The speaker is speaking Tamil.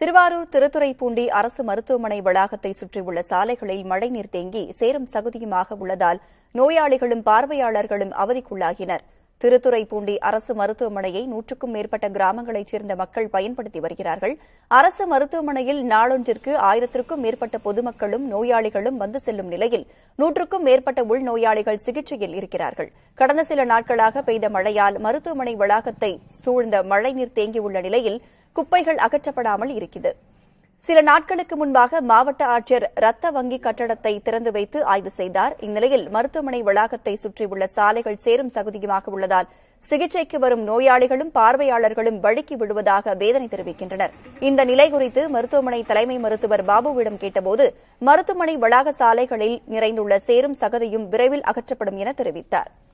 திருவாரூர் திருத்துறைப்பூண்டி அரசு மருத்துவமனை வளாகத்தை சுற்றியுள்ள சாலைகளில் மழைநீர் தேங்கி சேரும் சகுதியுமாக உள்ளதால் நோயாளிகளும் பார்வையாளர்களும் அவதிக்குள்ளாகினர் திருத்துறைப்பூண்டி அரசு மருத்துவமனையை நூற்றுக்கும் மேற்பட்ட கிராமங்களைச் சேர்ந்த மக்கள் பயன்படுத்தி வருகிறார்கள் அரசு மருத்துவமனையில் நாளொன்றிற்கு ஆயிரத்திற்கும் மேற்பட்ட பொதுமக்களும் நோயாளிகளும் வந்து செல்லும் நிலையில் நூற்றுக்கும் மேற்பட்ட உள்நோயாளிகள் சிகிச்சையில் இருக்கிறார்கள் கடந்த சில நாட்களாக பெய்த மழையால் மருத்துவமனை வளாகத்தை சூழ்ந்த மழைநீர் தேங்கியுள்ள நிலையில் குப்பைகள் அகற்றப்படாமல் இருக்கிறது சில நாட்களுக்கு முன்பாக மாவட்ட ஆட்சியர் ரத்த வங்கி கட்டடத்தை திறந்து வைத்து ஆய்வு செய்தார் இந்நிலையில் மருத்துவமனை வளாகத்தை சுற்றியுள்ள சாலைகள் சேரும் சகுதியுமாக உள்ளதால் சிகிச்சைக்கு வரும் நோயாளிகளும் பார்வையாளர்களும் வழுக்கி விடுவதாக வேதனை தெரிவிக்கின்றனர் இந்த நிலை குறித்து மருத்துவமனை தலைமை மருத்துவர் பாபுவிடம் கேட்டபோது மருத்துவமனை வளாக சாலைகளில் நிறைந்துள்ள சேரும் சகதியும் விரைவில் அகற்றப்படும் என தெரிவித்தாா்